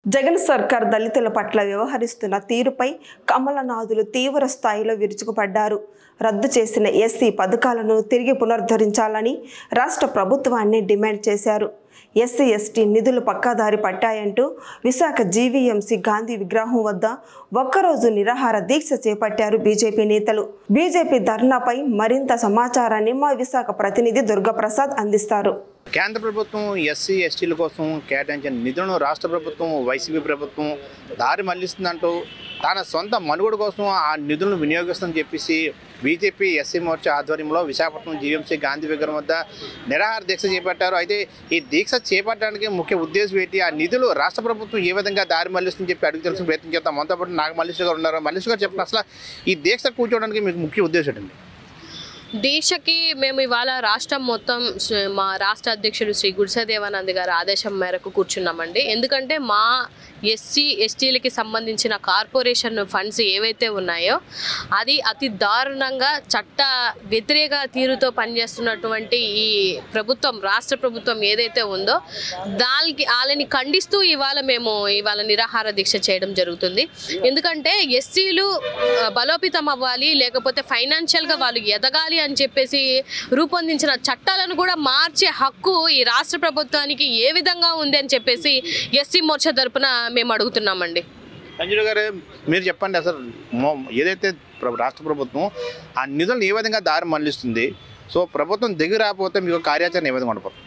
జగన్ సర్కార్ దళితుల పట్ల వ్యవహరిస్తున్న తీరుపై కమలనాథులు తీవ్ర స్థాయిలో విరుచుకుపడ్డారు రద్దు చేసిన ఎస్సీ పథకాలను తిరిగి పునరుద్ధరించాలని రాష్ట్ర ప్రభుత్వాన్ని డిమాండ్ చేశారు ఎస్సీ ఎస్టీ నిధులు పక్కాదారి పట్టాయంటూ విశాఖ జీవీఎంసీ గాంధీ విగ్రహం వద్ద ఒక్కరోజు నిరాహార దీక్ష చేపట్టారు బీజేపీ నేతలు బీజేపీ ధర్నాపై మరింత సమాచారాన్ని మా విశాఖ ప్రతినిధి దుర్గప్రసాద్ అందిస్తారు కేంద్ర ప్రభుత్వం ఎస్సీ ఎస్టీల కోసం కేటాయించిన నిధులను రాష్ట్ర ప్రభుత్వం వైసీపీ ప్రభుత్వం దారి మళ్లిస్తుందంటూ తన సొంత మనుగడ కోసం ఆ నిధులను వినియోగిస్తుందని చెప్పేసి బీజేపీ ఎస్సీ మోర్చా ఆధ్వర్యంలో విశాఖపట్నం జీఎంసీ గాంధీ విగ్రహం వద్ద నిరాహార దీక్ష చేపట్టారు అయితే ఈ దీక్ష చేపట్టడానికి ముఖ్య ఉద్దేశం ఏంటి ఆ నిధులు రాష్ట్ర ప్రభుత్వం ఏ విధంగా దారి మళ్లిస్తుందని చెప్పి అడిగి తెలిసిన ప్రయత్నం చేస్తాం మనతో పాటు నాగ మల్లేష్ గారు ఉన్నారు మల్లేష్ గారు చెప్పిన అసలు ఈ దీక్ష కూర్చోవడానికి మీకు ముఖ్య ఉద్దేశం ఏంటండి దీక్షకి మేము ఇవాళ రాష్ట్రం మొత్తం శ్రీ- మా రాష్ట్ర అధ్యక్షుడు శ్రీ గుడిసదేవానంద్ గారి ఆదేశం మేరకు కూర్చున్నామండి ఎందుకంటే మా ఎస్సీ ఎస్టీలకి సంబంధించిన కార్పొరేషన్ ఫండ్స్ ఏవైతే ఉన్నాయో అది అతి దారుణంగా చట్ట వ్యతిరేక తీరుతో పనిచేస్తున్నటువంటి ఈ ప్రభుత్వం రాష్ట్ర ప్రభుత్వం ఏదైతే ఉందో దానికి వాళ్ళని ఖండిస్తూ ఇవాళ మేము ఇవాళ నిరాహార దీక్ష చేయడం జరుగుతుంది ఎందుకంటే ఎస్సీలు బలోపేతం అవ్వాలి లేకపోతే ఫైనాన్షియల్గా వాళ్ళు ఎదగాలి అని చెప్పేసి రూపొందించిన చట్టాలను కూడా మార్చే హక్కు ఈ రాష్ట్ర ప్రభుత్వానికి ఏ విధంగా ఉంది అని చెప్పేసి ఎస్సీ మోర్చా తరపున మేము అడుగుతున్నామండి సంజయ్ గారు మీరు చెప్పండి అసలు మొ- ఏదైతే ప్ర- రాష్ట్ర ప్రభుత్వం ఆ నిధులను ఏ విధంగా దారి మళ్లిస్తుంది సో ప్రభుత్వం దగ్గర రాకపోతే మీకు కార్యాచరణ ఏ విధంగా ఉండబోతుంది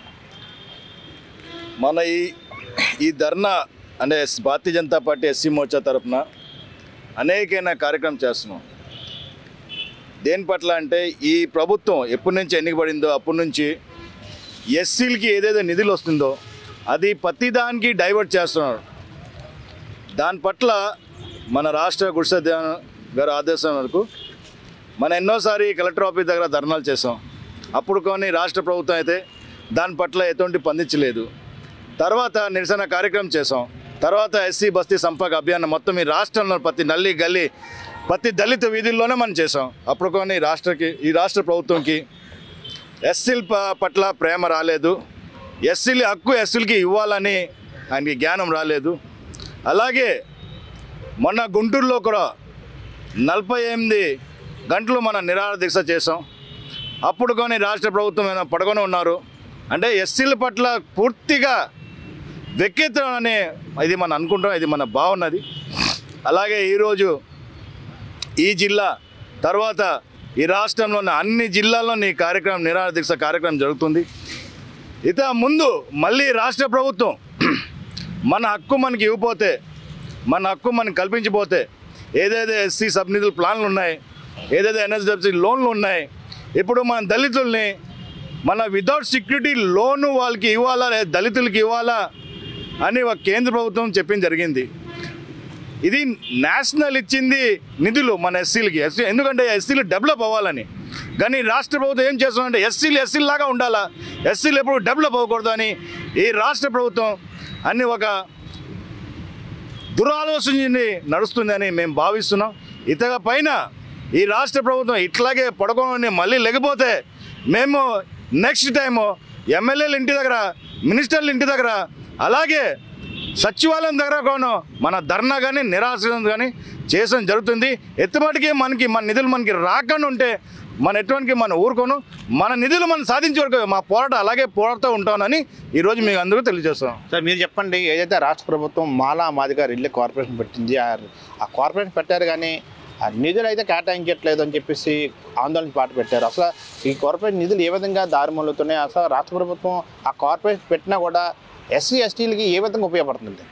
మన ఈ ఈ ధర్నా అంటే భారతీయ జనతా పార్టీ ఎస్సీ మోర్చా తరఫున అనేకైన కార్యక్రమం చేస్తున్నాం దేని పట్ల అంటే ఈ ప్రభుత్వం ఎప్పటి నుంచి ఎన్నికబడిందో అప్పటి నుంచి ఎస్సీలకి ఏదైతే నిధులు వస్తుందో అది ప్రతిదానికి డైవర్ట్ చేస్తున్నారు దాని పట్ల మన రాష్ట్ర గుడిసె గారి ఆదేశం వరకు మనం ఎన్నోసారి కలెక్టర్ ఆఫీస్ దగ్గర ధర్నాలు చేసాం అప్పుడు కొన్ని రాష్ట్ర ప్రభుత్వం అయితే దాని పట్ల ఎటువంటి స్పందించలేదు తర్వాత నిరసన కార్యక్రమం చేసాం తర్వాత ఎస్సీ బస్తీ సంపర్క అభియాన్ మొత్తం ఈ రాష్ట్రంలో ప్రతి నల్లి గల్లీ ప్రతి దళిత వీధుల్లోనే మనం చేసాం అప్పుడు కొన్ని రాష్ట్రకి ఈ రాష్ట్ర ప్రభుత్వంకి ఎస్సీల ప- పట్ల ప్రేమ రాలేదు ఎస్సీల హక్కు ఎస్సీలకి ఇవ్వాలని ఆయనకి జ్ఞానం రాలేదు అలాగే మొన్న గుంటూరులో కూడా నలభై ఎనిమిది గంటలు మనం నిరాహార దీక్ష చేసాం అప్పుడు కానీ రాష్ట్ర ప్రభుత్వం ఏమైనా పడుకొని ఉన్నారు అంటే ఎస్సీల పట్ల పూర్తిగా వెక్కెత్తడం అనే ఇది మనం అనుకుంటాం ఇది మన బాగున్నది అలాగే ఈరోజు ఈ జిల్లా తర్వాత ఈ రాష్ట్రంలోని అన్ని జిల్లాల్లోని ఈ కార్యక్రమం నిరాహార దీక్ష కార్యక్రమం జరుగుతుంది ఇత ముందు మళ్ళీ రాష్ట్ర ప్రభుత్వం మన హక్కు మనకి ఇవ్వకపోతే మన హక్కు మనకి కల్పించకపోతే ఏదైతే ఎస్సీ సబ్ నిధుల ప్లాన్లు ఉన్నాయి ఏదైతే ఎన్ఎస్డబ్ల్యూ లోన్లు ఉన్నాయి ఇప్పుడు మన దళితుల్ని మన వితౌట్ సెక్యూరిటీ లోను వాళ్ళకి ఇవ్వాలా లేదా దళితులకి ఇవ్వాలా అని ఒక కేంద్ర ప్రభుత్వం చెప్పింది జరిగింది ఇది నేషనల్ ఇచ్చింది నిధులు మన ఎస్సీలకి ఎస్సీ ఎందుకంటే ఎస్సీలు డెవలప్ అవ్వాలని కానీ రాష్ట్ర ప్రభుత్వం ఏం చేస్తుందంటే ఎస్సీలు ఎస్సీలు లాగా ఉండాలా ఎస్సీలు ఎప్పుడు డెవలప్ అవ్వకూడదు అని ఈ రాష్ట్ర ప్రభుత్వం అన్ని ఒక దురాలోచనని నడుస్తుందని మేము భావిస్తున్నాం ఇతగ పైన ఈ రాష్ట్ర ప్రభుత్వం ఇట్లాగే పడుకోని మళ్ళీ లేకపోతే మేము నెక్స్ట్ టైము ఎమ్మెల్యేల ఇంటి దగ్గర మినిస్టర్ల ఇంటి దగ్గర అలాగే సచివాలయం దగ్గర కూడా మన ధర్నా కానీ నిరాశ కానీ చేయడం జరుగుతుంది ఎత్తుమటికి మనకి మన నిధులు మనకి రాకుండా ఉంటే మన ఎటువంటి మన ఊరుకోను మన నిధులు మనం సాధించే వరకు మా పోరాటం అలాగే పోరాడుతూ ఉంటానని ఈరోజు మీకు అందరూ తెలియజేస్తున్నాం సార్ మీరు చెప్పండి ఏదైతే రాష్ట్ర ప్రభుత్వం మాలా మాదిగా రిల్లే కార్పొరేషన్ పెట్టింది ఆ ఆ కార్పొరేషన్ పెట్టారు కానీ ఆ నిధులు అయితే కేటాయించట్లేదు అని చెప్పేసి ఆందోళన పాటు పెట్టారు అసలు ఈ కార్పొరేషన్ నిధులు ఏ విధంగా దారిమల్లుతున్నాయి అసలు రాష్ట్ర ప్రభుత్వం ఆ కార్పొరేషన్ పెట్టినా కూడా ఎస్సీ ఎస్టీలకి ఏ విధంగా ఉపయోగపడుతుంది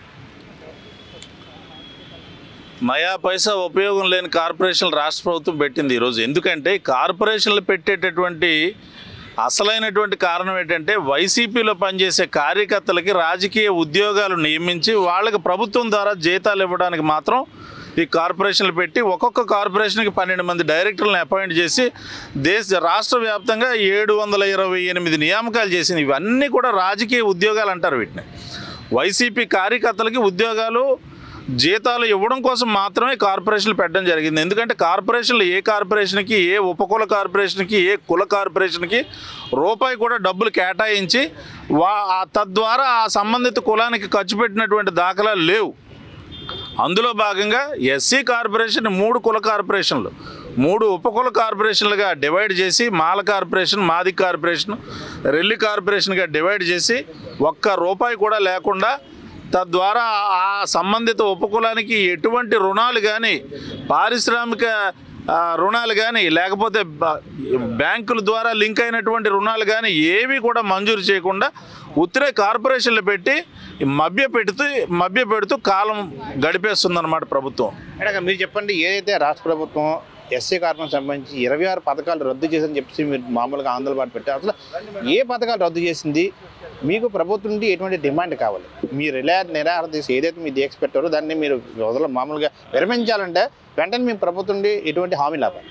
నయా పైసా ఉపయోగం లేని కార్పొరేషన్లు రాష్ట్ర ప్రభుత్వం పెట్టింది ఈరోజు ఎందుకంటే ఈ కార్పొరేషన్లు పెట్టేటటువంటి అసలైనటువంటి కారణం ఏంటంటే వైసీపీలో పనిచేసే కార్యకర్తలకి రాజకీయ ఉద్యోగాలు నియమించి వాళ్ళకి ప్రభుత్వం ద్వారా జీతాలు ఇవ్వడానికి మాత్రం ఈ కార్పొరేషన్లు పెట్టి ఒక్కొక్క కార్పొరేషన్కి పన్నెండు మంది డైరెక్టర్లను అపాయింట్ చేసి దేశ రాష్ట్ర వ్యాప్తంగా ఏడు వందల ఇరవై ఎనిమిది నియామకాలు చేసింది ఇవన్నీ కూడా రాజకీయ ఉద్యోగాలు అంటారు వీటిని వైసీపీ కార్యకర్తలకి ఉద్యోగాలు జీతాలు ఇవ్వడం కోసం మాత్రమే కార్పొరేషన్లు పెట్టడం జరిగింది ఎందుకంటే కార్పొరేషన్లు ఏ కార్పొరేషన్కి ఏ ఉపకుల కార్పొరేషన్కి ఏ కుల కార్పొరేషన్కి రూపాయి కూడా డబ్బులు కేటాయించి వా ఆ తద్వారా ఆ సంబంధిత కులానికి ఖర్చు పెట్టినటువంటి దాఖలాలు లేవు అందులో భాగంగా ఎస్సీ కార్పొరేషన్ మూడు కుల కార్పొరేషన్లు మూడు ఉపకుల కార్పొరేషన్లుగా డివైడ్ చేసి మాల కార్పొరేషన్ మాది కార్పొరేషన్ రెల్లి కార్పొరేషన్గా డివైడ్ చేసి ఒక్క రూపాయి కూడా లేకుండా తద్వారా ఆ సంబంధిత ఉపకులానికి ఎటువంటి రుణాలు కానీ పారిశ్రామిక ఆ, రుణాలు కానీ లేకపోతే బ- బ్యాంకుల ద్వారా లింక్ అయినటువంటి రుణాలు కానీ ఏవి కూడా మంజూరు చేయకుండా ఉత్తరే కార్పొరేషన్లు పెట్టి మభ్య పెడుతూ మభ్య పెడుతూ కాలం గడిపేస్తుందన్నమాట ప్రభుత్వం అంటే మీరు చెప్పండి ఏదైతే రాష్ట్ర ప్రభుత్వం ఎస్సీ కార్పొరేషన్ సంబంధించి ఇరవై ఆరు పథకాలు రద్దు చేసని చెప్పేసి మీరు మామూలుగా ఆందోళన పాటు పెట్టారు అసలు ఏ పథకాలు రద్దు చేసింది మీకు ప్రభుత్వం నుండి ఎటువంటి డిమాండ్ కావాలి మీరు ఇలా నిరాహార దీక్ష ఏదైతే మీరు దీక్ష పెట్టారో దాన్ని మీరు వదల మామూలుగా విరమించాలంటే వెంటనే మీ ప్రభుత్వం నుండి ఎటువంటి హామీ లాభాలి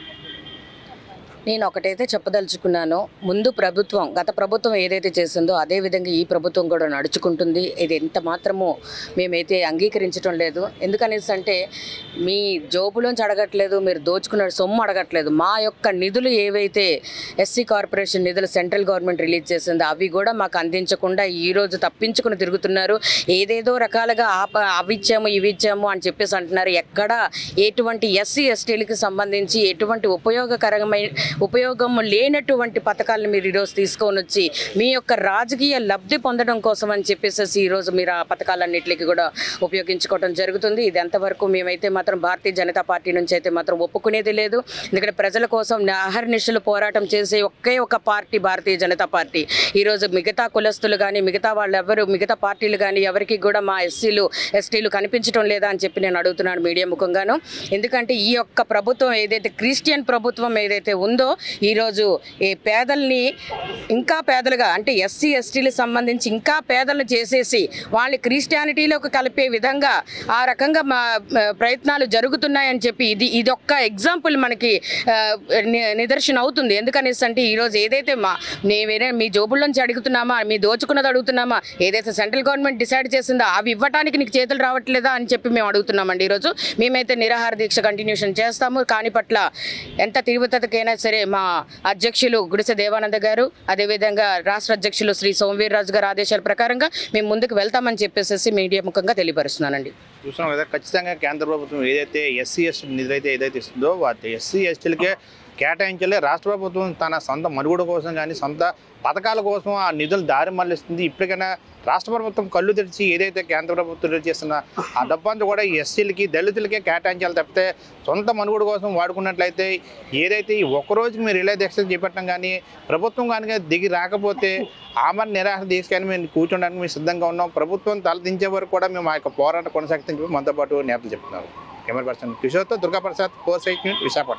నేను ఒకటైతే చెప్పదలుచుకున్నాను ముందు ప్రభుత్వం గత ప్రభుత్వం ఏదైతే చేసిందో అదే విధంగా ఈ ప్రభుత్వం కూడా నడుచుకుంటుంది ఇది ఎంత మాత్రము మేమైతే అంగీకరించడం లేదు ఎందుకనేసి అంటే మీ జోబులోంచి అడగట్లేదు మీరు దోచుకున్న సొమ్ము అడగట్లేదు మా యొక్క నిధులు ఏవైతే ఎస్సీ కార్పొరేషన్ నిధులు సెంట్రల్ గవర్నమెంట్ రిలీజ్ చేసిందో అవి కూడా మాకు అందించకుండా ఈ రోజు తప్పించుకుని తిరుగుతున్నారు ఏదేదో రకాలుగా ఆప అవి ఇచ్చాము ఇవి ఇచ్చాము అని చెప్పేసి అంటున్నారు ఎక్కడ ఎటువంటి ఎస్సీ ఎస్టీలకి సంబంధించి ఎటువంటి ఉపయోగకరమైన ఉపయోగం లేనటువంటి పథకాలను మీరు ఈరోజు తీసుకొని వచ్చి మీ యొక్క రాజకీయ లబ్ధి పొందడం కోసం అని చెప్పేసి ఈరోజు మీరు ఆ పథకాలన్నింటికి కూడా ఉపయోగించుకోవడం జరుగుతుంది ఇది ఎంతవరకు మేమైతే మాత్రం భారతీయ జనతా పార్టీ నుంచి అయితే మాత్రం ఒప్పుకునేది లేదు ఎందుకంటే ప్రజల కోసం అహర్నిశలు పోరాటం చేసే ఒకే ఒక పార్టీ భారతీయ జనతా పార్టీ ఈరోజు మిగతా కులస్తులు కానీ మిగతా వాళ్ళు ఎవరు మిగతా పార్టీలు కానీ ఎవరికి కూడా మా ఎస్సీలు ఎస్టీలు కనిపించడం లేదా అని చెప్పి నేను అడుగుతున్నాను మీడియా ముఖంగాను ఎందుకంటే ఈ యొక్క ప్రభుత్వం ఏదైతే క్రిస్టియన్ ప్రభుత్వం ఏదైతే ఉందో ఈరోజు ఈ పేదల్ని ఇంకా పేదలుగా అంటే ఎస్సీ ఎస్టీలకు సంబంధించి ఇంకా పేదలను చేసేసి వాళ్ళని క్రిస్టియానిటీలోకి కలిపే విధంగా ఆ రకంగా మా మా ప్రయత్నాలు జరుగుతున్నాయని చెప్పి ఇది ఇదొక్క ఎగ్జాంపుల్ మనకి ఆ, ని- నిదర్శనం అవుతుంది ఎందుకనేసి అంటే ఈరోజు ఏదైతే మా నే వేరే మీ జోబుల్లోంచి అడుగుతున్నామా మీ దోచుకున్నది అడుగుతున్నామా ఏదైతే సెంట్రల్ గవర్నమెంట్ డిసైడ్ చేసిందో అవి ఇవ్వడానికి నీకు చేతులు రావట్లేదా అని చెప్పి మేము అడుగుతున్నామండి ఈరోజు మేమైతే నిరాహార దీక్ష కంటిన్యూషన్ చేస్తాము కాని పట్ల ఎంత తీవ్రతకైనా సరే మా అధ్యక్షులు గుడిసె దేవానంద గారు అదేవిధంగా రాష్ట్ర అధ్యక్షులు శ్రీ సోమవీర్రాజు గారు ఆదేశాల ప్రకారంగా మేము ముందుకు వెళ్తామని చెప్పేసి మీడియా ముఖంగా తెలియపరుస్తున్నానండి చూస్తున్నాం కదా ఖచ్చితంగా కేంద్ర ప్రభుత్వం ఏదైతే ఎస్సీ ఎస్టీ నిధులు అయితే ఏదైతే ఇస్తుందో వాటి ఎస్సీ ఎస్టీలకే కేటాయించలే రాష్ట్ర ప్రభుత్వం తన సొంత మనుగడ కోసం కానీ సొంత పథకాల కోసం ఆ నిధులు దారి మళ్ళిస్తుంది ఇప్పటికైనా రాష్ట్ర ప్రభుత్వం కళ్ళు తెరిచి ఏదైతే కేంద్ర ప్రభుత్వం రిలీజ్ చేస్తున్న ఆ డబ్బంతా కూడా ఎస్సీలకి దళితులకే కేటాయించాలి తప్పితే సొంత మనుగడ కోసం వాడుకున్నట్లయితే ఏదైతే ఈ ఒక్క రోజుకి మీరు రిలే దీక్షలు చేపట్టడం కానీ ప్రభుత్వం కానీ దిగి రాకపోతే ఆమరణ నిరాశ దీక్ష కానీ మేము కూర్చోడానికి మేము సిద్ధంగా ఉన్నాం ప్రభుత్వం తలదించే వరకు కూడా మేము ఆ యొక్క పోరాటం కొనసాగుతాం చెప్పి మనతో పాటు నేతలు చెప్తున్నారు కెమెరా పర్సన్ కిషోర్తో Durga Prasad four sight news Visakhapatnam